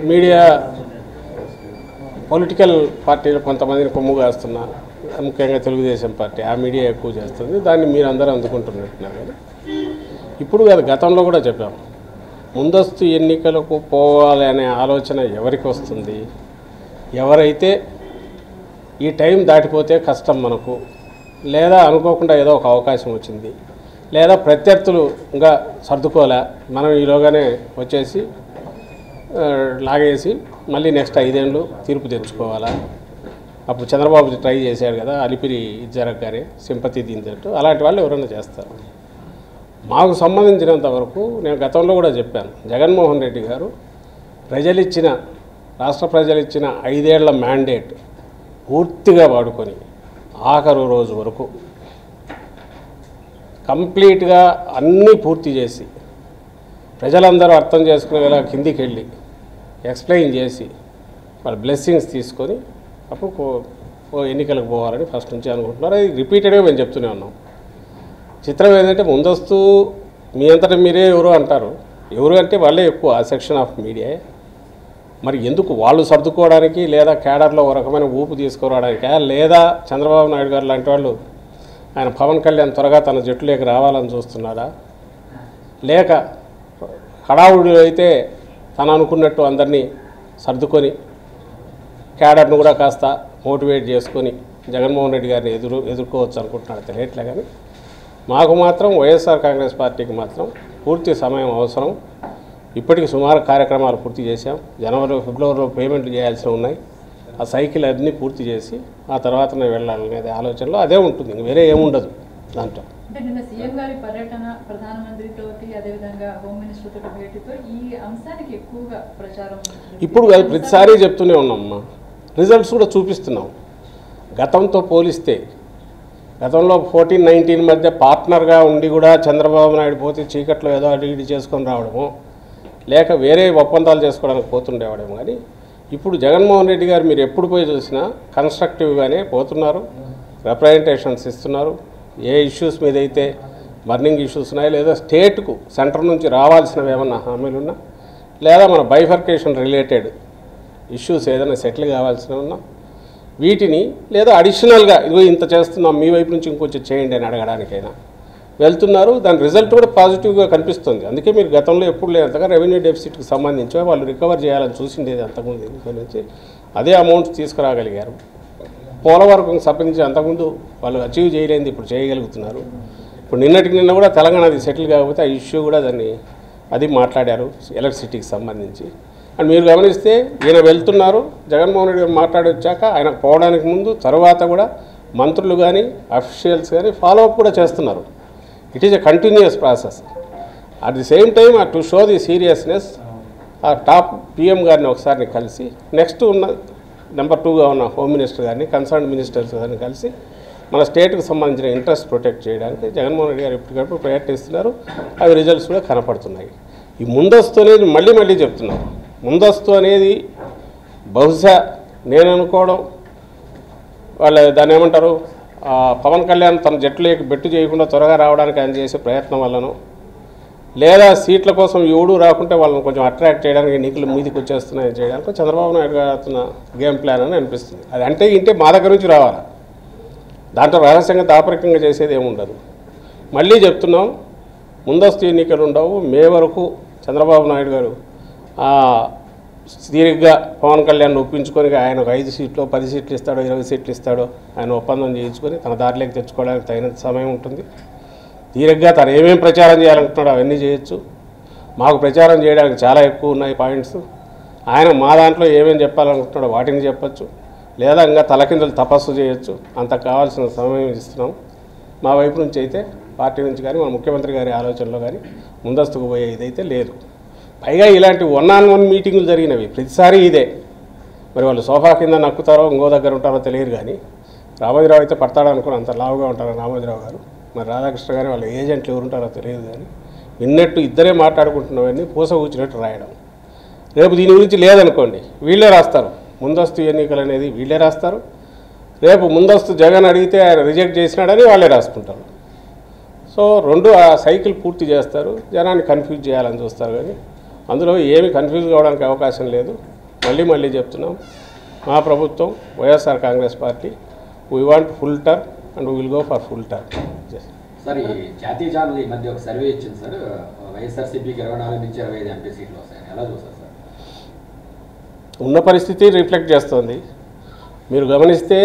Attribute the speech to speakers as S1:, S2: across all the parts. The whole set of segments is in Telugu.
S1: మీడియా పొలిటికల్ పార్టీలు కొంతమందిని కొమ్ము కాస్తున్నారు ముఖ్యంగా తెలుగుదేశం పార్టీ ఆ మీడియా ఎక్కువ చేస్తుంది దాన్ని మీరు అందరూ అందుకుంటున్నట్టున్నారు కానీ ఇప్పుడు కాదు గతంలో కూడా చెప్పాం ముందస్తు ఎన్నికలకు పోవాలి అనే ఆలోచన ఎవరికి వస్తుంది ఎవరైతే ఈ టైం దాటిపోతే కష్టం మనకు లేదా అనుకోకుండా ఏదో ఒక అవకాశం వచ్చింది లేదా ప్రత్యర్థులు ఇంకా సర్దుకోలే మనం ఈలోగానే వచ్చేసి ఆ, లాగేసి మళ్ళీ నెక్స్ట్ ఐదేళ్ళు తీర్పు తెచ్చుకోవాలా అప్పుడు చంద్రబాబు ట్రై చేశారు కదా అలిపిరి జరగగానే సింపతి దీంతో అలాంటి వాళ్ళు ఎవరైనా చేస్తారు మాకు సంబంధించినంత వరకు నేను గతంలో కూడా చెప్పాను జగన్మోహన్ రెడ్డి గారు ప్రజలిచ్చిన రాష్ట్ర ప్రజలిచ్చిన ఐదేళ్ల మ్యాండేట్ పూర్తిగా వాడుకొని ఆఖరు రోజు వరకు కంప్లీట్గా అన్నీ పూర్తి చేసి ప్రజలందరూ అర్థం చేసుకునేలా కిందికి వెళ్ళి ఎక్స్ప్లెయిన్ చేసి వాళ్ళ బ్లెస్సింగ్స్ తీసుకొని అప్పుడు కో- ఓ ఎన్నికలకు పోవాలని ఫస్ట్ నుంచి అనుకుంటున్నారు అది రిపీటెడ్గా మేము చెప్తూనే ఉన్నాం చిత్రం ఏంటంటే ముందస్తు మీ అంతటా మీరే ఎవరు అంటారు ఎవరు అంటే వాళ్ళే ఎక్కువ ఆ సెక్షన్ ఆఫ్ మీడియా మరి ఎందుకు వాళ్ళు సర్దుకోవడానికి లేదా కేడర్లో ఒక రకమైన ఊపు తీసుకురావడానికా లేదా చంద్రబాబు నాయుడు గారు లాంటి వాళ్ళు ఆయన పవన్ కళ్యాణ్ త్వరగా తన జట్టులోకి రావాలని చూస్తున్నాడా లేక హడావుడు అయితే తను అనుకున్నట్టు అందరినీ సర్దుకొని క్యాడర్ను కూడా కాస్త మోటివేట్ చేసుకొని జగన్మోహన్ రెడ్డి గారిని ఎదురు ఎదుర్కోవచ్చు అనుకుంటున్నాడు తెలియట్లే కానీ మాకు మాత్రం వైఎస్ఆర్ కాంగ్రెస్ పార్టీకి మాత్రం పూర్తి సమయం అవసరం ఇప్పటికి సుమారు కార్యక్రమాలు పూర్తి చేశాం జనవరి ఫిబ్రవరిలో పేమెంట్లు చేయాల్సి ఉన్నాయి ఆ సైకిల్ అన్నీ పూర్తి చేసి ఆ తర్వాతనే వెళ్ళాలనేది ఆలోచనలో అదే ఉంటుంది ఇంక వేరే ఏముండదు దాంట్లో
S2: అంటే నిన్న సీఎం గారి పర్యటన ప్రధానమంత్రితో అదేవిధంగా హోమ్ మినిస్టర్ తోటి భేటీతో ఈ అంశానికి ఎక్కువగా ప్రచారం
S1: ఇప్పుడు కాదు ప్రతిసారి చెప్తూనే ఉన్నామ్మా రిజల్ట్స్ కూడా చూపిస్తున్నాం గతంతో పోలిస్తే గతంలో ఫోర్టీన్ నైన్టీన్ మధ్య పార్ట్నర్గా ఉండి కూడా చంద్రబాబు నాయుడు పోతే చీకట్లో ఏదో అటు ఇటు చేసుకొని రావడము లేక వేరే ఒప్పందాలు చేసుకోవడానికి పోతుండేవాడేమో కానీ ఇప్పుడు జగన్మోహన్ రెడ్డి గారు మీరు ఎప్పుడు పోయి చూసినా కన్స్ట్రక్టివ్గానే పోతున్నారు రిప్రజెంటేషన్స్ ఇస్తున్నారు ఏ ఇష్యూస్ మీద అయితే బర్నింగ్ ఇష్యూస్ ఉన్నాయో లేదా స్టేట్కు సెంటర్ నుంచి రావాల్సినవి ఏమన్నా హామీలు ఉన్నా లేదా మన బైఫర్కేషన్ రిలేటెడ్ ఇష్యూస్ ఏదైనా సెటిల్ కావాల్సినవి ఉన్నా వీటిని లేదా అడిషనల్గా ఇదిగో ఇంత చేస్తున్నాం మీ వైపు నుంచి ఇంకొంచెం చేయండి అని అడగడానికైనా వెళ్తున్నారు దాని రిజల్ట్ కూడా పాజిటివ్గా కనిపిస్తుంది అందుకే మీరు గతంలో ఎప్పుడు లేదంతగా రెవెన్యూ డెఫిసిట్కి సంబంధించి వాళ్ళు రికవర్ చేయాలని చూసిండేది అంతకుముందు ఎన్నికల నుంచి అదే అమౌంట్ తీసుకురాగలిగారు పోలవరం సంబంధించి అంతకుముందు వాళ్ళు అచీవ్ చేయలేనిది ఇప్పుడు చేయగలుగుతున్నారు ఇప్పుడు నిన్నటికి నిన్న కూడా తెలంగాణది సెటిల్ కాకపోతే ఆ ఇష్యూ కూడా దాన్ని అది మాట్లాడారు ఎలక్ట్రిసిటీకి సంబంధించి అండ్ మీరు గమనిస్తే ఈయన వెళ్తున్నారు జగన్మోహన్ రెడ్డి గారు మాట్లాడి వచ్చాక ఆయన పోవడానికి ముందు తర్వాత కూడా మంత్రులు కానీ అఫీషియల్స్ కానీ ఫాలో అప్ కూడా చేస్తున్నారు it is a continuous process at the same time to show the seriousness ఆ టాప్ పిఎం గారిని ఒకసారి కలిసి నెక్స్ట్ ఉన్న నెంబర్ టూగా ఉన్న హోమ్ మినిస్టర్ గారిని కన్సర్న్ మినిస్టర్స్ గారిని కలిసి మన స్టేట్కి సంబంధించిన ఇంట్రెస్ట్ ప్రొటెక్ట్ చేయడానికి జగన్మోహన్ రెడ్డి గారు ఎప్పటికప్పుడు ప్రయత్నిస్తున్నారు అవి రిజల్ట్స్ కూడా కనపడుతున్నాయి ఈ ముందస్తు అనేది మళ్ళీ మళ్ళీ చెప్తున్నాం ముందస్తు అనేది బహుశా నేను అనుకోవడం వాళ్ళు దాన్ని ఏమంటారు ఆ, పవన్ కళ్యాణ్ తన జట్టులోకి బెట్టు చేయకుండా త్వరగా రావడానికి ఆయన చేసే ప్రయత్నం వల్లనో లేదా సీట్ల కోసం ఎవడు రాకుంటే వాళ్ళని కొంచెం అట్రాక్ట్ చేయడానికి ఎన్నికలు మీదికి వచ్చేస్తున్నాయని చేయడానికి చంద్రబాబు నాయుడు గారు ఆడుతున్న గేమ్ ప్లాన్ అని అనిపిస్తుంది అది అంటే ఇంటే మా దగ్గర నుంచి రావాలి దాంట్లో రహస్యంగా దాపరికంగా చేసేది ఏముండదు మళ్ళీ చెప్తున్నాం ముందస్తు ఎన్నికలు ఉండవు మే వరకు చంద్రబాబు నాయుడు గారు ఆ, తీరిగ్గా పవన్ కళ్యాణ్ ఒప్పించుకొని ఆయన ఒక ఐదు సీట్లు పది సీట్లు ఇస్తాడో ఇరవై సీట్లు ఇస్తాడో ఆయన ఒప్పందం చేయించుకొని తన దారిలోకి తెచ్చుకోవడానికి తగినంత సమయం ఉంటుంది తీరిగ్గా తను ఏమేం ప్రచారం చేయాలనుకుంటున్నాడో అవన్నీ చేయొచ్చు మాకు ప్రచారం చేయడానికి చాలా ఎక్కువ ఉన్నాయి పాయింట్స్ ఆయన మా దాంట్లో ఏమేం చెప్పాలనుకుంటున్నాడో వాటిని చెప్పొచ్చు లేదా ఇంకా తలకిందులు తపస్సు చేయొచ్చు అంత కావాల్సిన సమయం ఇస్తున్నాం మా వైపు నుంచి అయితే పార్టీ నుంచి కానీ మన ముఖ్యమంత్రి గారి ఆలోచనలో కానీ ముందస్తుకు పోయే ఇదైతే లేదు పైగా ఇలాంటి వన్ ఆన్ వన్ మీటింగులు జరిగినవి ప్రతిసారి ఇదే మరి వాళ్ళు సోఫా కింద నక్కుతారో ఇంకో దగ్గర ఉంటారో తెలియదు కానీ రామోజీరావు అయితే పడతాడు అనుకుని అంత లావుగా ఉంటారు రామోజీరావు గారు మరి రాధాకృష్ణ గారు వాళ్ళ ఏజెంట్లు ఎవరు ఉంటారో తెలియదు కానీ విన్నట్టు ఇద్దరే మాట్లాడుకుంటున్నవన్నీ పూస కూర్చున్నట్టు రాయడం రేపు దీని గురించి లేదనుకోండి వీళ్ళే రాస్తారు ముందస్తు ఎన్నికలు అనేది వీళ్ళే రాస్తారు రేపు ముందస్తు జగన్ అడిగితే ఆయన రిజెక్ట్ చేసినాడని వాళ్ళే రాసుకుంటారు సో రెండు ఆ సైకిల్ పూర్తి చేస్తారు జనాన్ని కన్ఫ్యూజ్ చేయాలని చూస్తారు కానీ అందులో ఏమి కన్ఫ్యూజ్ కావడానికి అవకాశం లేదు మళ్ళీ మళ్ళీ చెప్తున్నాం మా ప్రభుత్వం YSR Congress party we want full term and will go for full term
S3: sir ఈ జాతీయ ఛానల్ ఈ మధ్య ఒక సర్వే ఇచ్చింది సార్ వైఎస్ఆర్సీపీకి ఇరవై నాలుగు నుంచి ఇరవై ఐదు ఎంపీ సీట్లు వస్తాయని ఎలా చూస్తారు సార్
S1: ఉన్న పరిస్థితి రిఫ్లెక్ట్ చేస్తుంది మీరు గమనిస్తే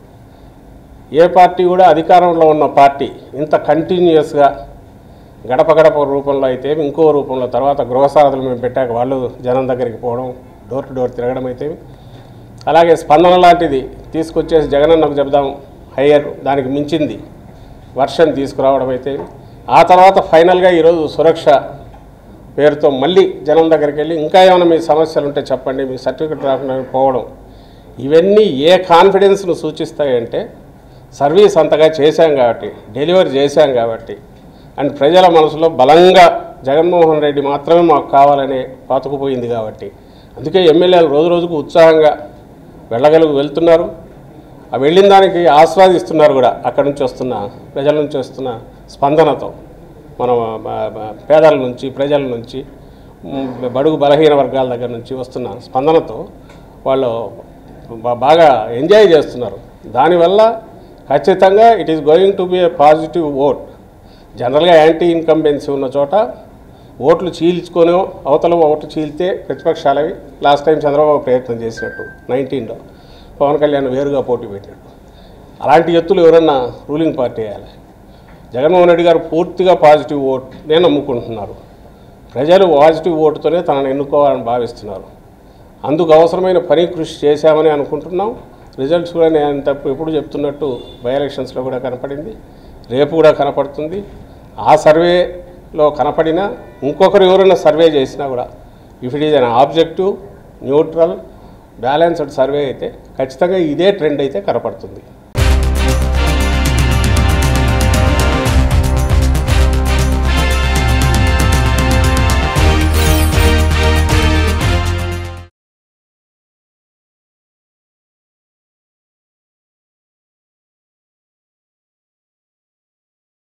S1: ఏ పార్టీ కూడా అధికారంలో ఉన్న పార్టీ ఇంత కంటిన్యూస్గా గడప గడప రూపంలో అయితే ఇంకో రూపంలో తర్వాత గృహసారథులు మేము పెట్టాక వాళ్ళు జనం దగ్గరికి పోవడం డోర్ టు డోర్ తిరగడం అయితే అలాగే స్పందన లాంటిది తీసుకొచ్చేసి జగనన్నకు చెబుదాం హయ్యర్ దానికి మించింది వర్షన్ తీసుకురావడం అయితే ఆ తర్వాత ఫైనల్గా ఈరోజు సురక్ష పేరుతో మళ్ళీ జనం దగ్గరికి వెళ్ళి ఇంకా ఏమైనా మీ సమస్యలు ఉంటే చెప్పండి మీ సర్టిఫికెట్ రాకుండా పోవడం ఇవన్నీ ఏ కాన్ఫిడెన్స్ను సూచిస్తాయంటే సర్వీస్ అంతగా చేశాం కాబట్టి డెలివరీ చేశాం కాబట్టి అండ్ ప్రజల మనసులో బలంగా జగన్మోహన్ రెడ్డి మాత్రమే మాకు కావాలనే పాతుకుపోయింది కాబట్టి అందుకే ఎమ్మెల్యేలు రోజు రోజుకు ఉత్సాహంగా వెళ్ళగలుగు వెళ్తున్నారు ఆ వెళ్ళిన దానికి ఆస్వాదిస్తున్నారు కూడా అక్కడి నుంచి వస్తున్న ప్రజల నుంచి వస్తున్న స్పందనతో మన బ- బ- పేదల నుంచి ప్రజల నుంచి మ్, బడుగు బలహీన వర్గాల దగ్గర నుంచి వస్తున్న స్పందనతో వాళ్ళు బా- బాగా ఎంజాయ్ చేస్తున్నారు దానివల్ల ఖచ్చితంగా it is going to be a positive vote జనరల్గా యాంటీ ఇన్కంబెన్సీ ఉన్న చోట ఓట్లు చీల్చుకొని అవతల ఓటు చీల్తే ప్రతిపక్షాలవి లాస్ట్ టైం చంద్రబాబు ప్రయత్నం చేసినట్టు నైన్టీన్లో పవన్ కళ్యాణ్ వేరుగా పోటీ పెట్టినట్టు అలాంటి ఎత్తులు ఎవరన్నా రూలింగ్ పార్టీ వేయాలి జగన్మోహన్ రెడ్డి గారు పూర్తిగా పాజిటివ్ ఓట్ నేను నమ్ముకుంటున్నారు ప్రజలు పాజిటివ్ ఓటుతోనే తనను ఎన్నుకోవాలని భావిస్తున్నారు అందుకు అవసరమైన పని కృషి చేశామని అనుకుంటున్నాం రిజల్ట్స్ కూడా నేను తప్పు ఎప్పుడు చెప్తున్నట్టు బై ఎలక్షన్స్లో కూడా కనపడింది రేపు కూడా కనపడుతుంది ఆ సర్వేలో కనపడినా ఇంకొకరు ఎవరైనా సర్వే చేసినా కూడా if it is an objective neutral balanced survey అయితే ఖచ్చితంగా ఇదే ట్రెండ్ అయితే కనపడుతుంది